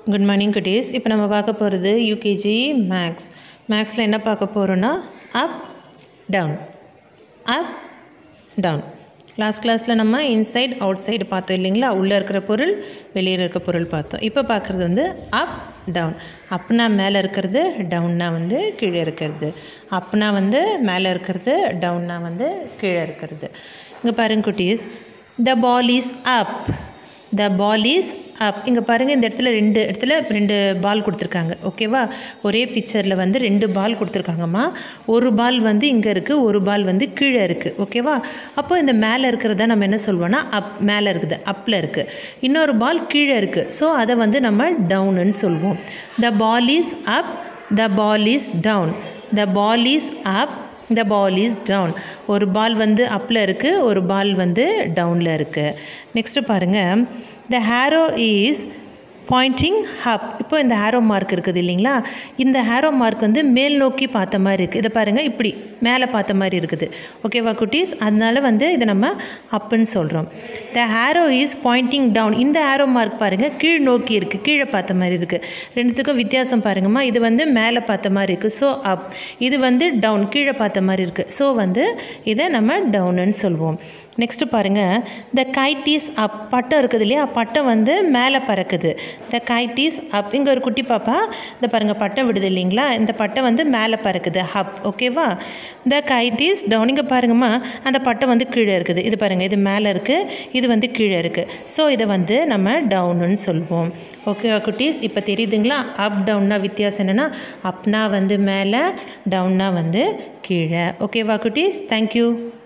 good morning குட்டீஸ் இப்போ நம்ம பார்க்க போகிறது யூகேஜி மேக்ஸ் மேக்ஸில் என்ன பார்க்க போகிறோன்னா up down up down last கிளாஸில் நம்ம இன்சைட் அவுட் சைடு பார்த்தோம் இல்லைங்களா உள்ளே இருக்கிற பொருள் வெளியே இருக்க பொருள் பார்த்தோம் இப்போ பார்க்குறது வந்து அப் டவுன் அப்னா மேலே இருக்கிறது டவுன்னா வந்து கீழே இருக்கிறது அப்னா வந்து மேலே இருக்கிறது டவுன்னா வந்து கீழே இருக்கிறது இங்கே பாருங்க குட்டீஸ் த ball is up the ball is அப் இங்கே பாருங்கள் இந்த இடத்துல ரெண்டு இடத்துல ரெண்டு பால் கொடுத்துருக்காங்க ஓகேவா ஒரே பிக்சரில் வந்து ரெண்டு பால் கொடுத்துருக்காங்கம்மா ஒரு பால் வந்து இங்கே இருக்குது ஒரு பால் வந்து கீழே இருக்குது ஓகேவா அப்போ இந்த மேலே இருக்கிறத நம்ம என்ன சொல்வோன்னா அப் மேலே இருக்குது அப்பில் இருக்குது இன்னொரு பால் கீழே இருக்குது ஸோ அதை வந்து நம்ம டவுனுன்னு சொல்லுவோம் the ball is up the ball is down the ball is up the ball is down ஒரு பால் வந்து அப்பில் இருக்குது ஒரு பால் வந்து டவுனில் இருக்குது நெக்ஸ்ட்டு பாருங்கள் the arrow is pointing up இப்போ இந்த ஹேரோ மார்க் இருக்குது இல்லைங்களா இந்த ஹேரோ மார்க் வந்து மேல் நோக்கி பார்த்த மாதிரி இருக்குது இதை பாருங்கள் இப்படி மேலே பார்த்த மாதிரி இருக்குது ஓகேவா குட்டீஸ் அதனால வந்து இதை நம்ம அப்புன்னு சொல்கிறோம் the arrow is pointing down இந்த ஹேரோ மார்க் பாருங்கள் கீழ் நோக்கி இருக்குது கீழே பார்த்த மாதிரி இருக்குது ரெண்டுத்துக்கும் வித்தியாசம் பாருங்கம்மா இது வந்து மேலே பார்த்த மாதிரி இருக்குது ஸோ அப் இது வந்து டவுன் கீழே பார்த்த மாதிரி இருக்குது ஸோ வந்து இதை நம்ம டவுனுன்னு சொல்லுவோம் நெக்ஸ்ட்டு பாருங்கள் த கைட் இஸ் அப் பட்டம் இருக்குது இல்லையா பட்டம் வந்து மேலே பறக்குது த கைட் இஸ் அப் இங்கே ஒரு குட்டி பாப்பா இந்த பாருங்கள் பட்டம் விடுது இல்லைங்களா இந்த பட்டம் வந்து மேலே பறக்குது ஹப் ஓகேவா த கைட் இஸ் டவுன் இங்கே பாருங்கம்மா அந்த பட்டம் வந்து கீழே இருக்குது இது பாருங்கள் இது மேலே இருக்குது இது வந்து கீழே இருக்குது ஸோ இதை வந்து நம்ம டவுனுன்னு சொல்லுவோம் ஓகேவா குட்டீஸ் இப்போ தெரியுதுங்களா அப் டவுன்னா வித்தியாசம் என்னென்னா அப்னா வந்து மேலே டவுன்னா வந்து கீழே ஓகேவா குட்டீஸ் தேங்க்யூ